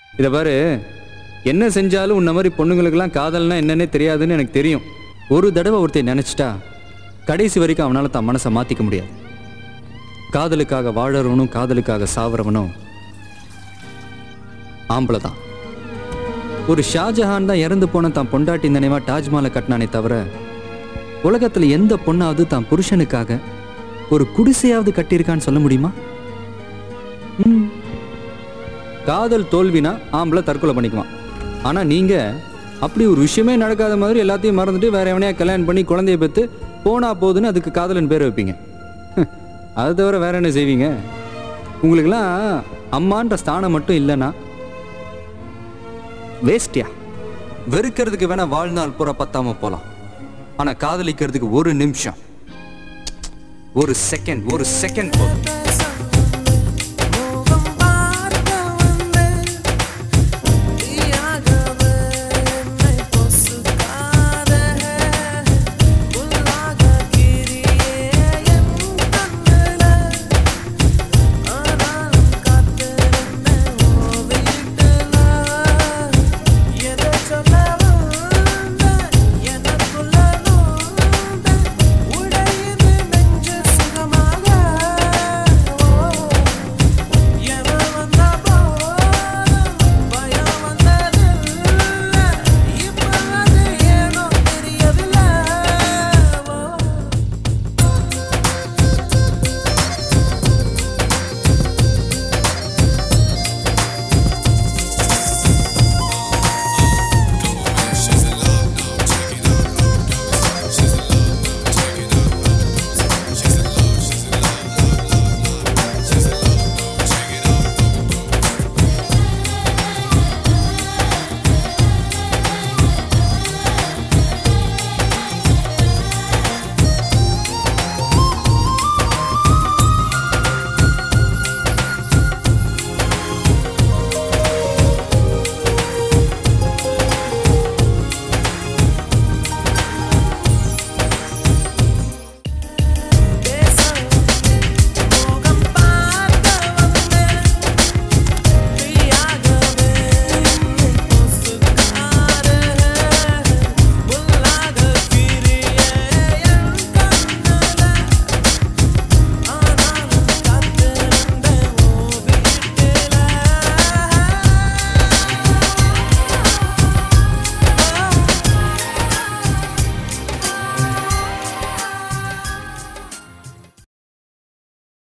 இதை பாரு என்ன செஞ்சாலும் உன்ன மாதிரி பொண்ணுங்களுக்கெல்லாம் காதல்னா என்னன்னே தெரியாதுன்னு எனக்கு தெரியும் ஒரு தடவை ஒருத்தர் நினைச்சிட்டா கடைசி வரைக்கும் அவனால தான் மனசை மாத்திக்க முடியாது காதலுக்காக வாழறவனும் காதலுக்காக சாவறவனும் ஆம்பளை தான் ஒரு ஷாஜஹான் தான் இறந்து போன தான் பொண்டாட்டி நினைவா தாஜ்மஹாலை கட்டினானே தவிர உலகத்துல எந்த பொண்ணாவது தான் புருஷனுக்காக ஒரு குடிசையாவது கட்டியிருக்கான்னு சொல்ல முடியுமா ம். காதல் தோல்வினா ஆம்பளை தற்கொலை பண்ணிக்குவான் ஆனா நீங்க அப்படி ஒரு விஷயமே நடக்காத மாதிரி எல்லாத்தையும் மறந்துட்டு வேற எவனையா கல்யாணம் பண்ணி குழந்தைய பெற்று போனா போதுன்னு அதுக்கு காதலன் பேர் வைப்பீங்க ஹ், அது தவிர வேற என்ன செய்வீங்க உங்களுக்கெல்லாம் அம்மான்ற ஸ்தானம் மட்டும் இல்லைன்னா வேஸ்டியா வெறுக்கிறதுக்கு வேணா வாழ்நாள் பூரா பத்தாம போலாம் ஆனா காதலிக்கிறதுக்கு ஒரு நிமிஷம் ஒரு செகண்ட் ஒரு செகண்ட் போதும்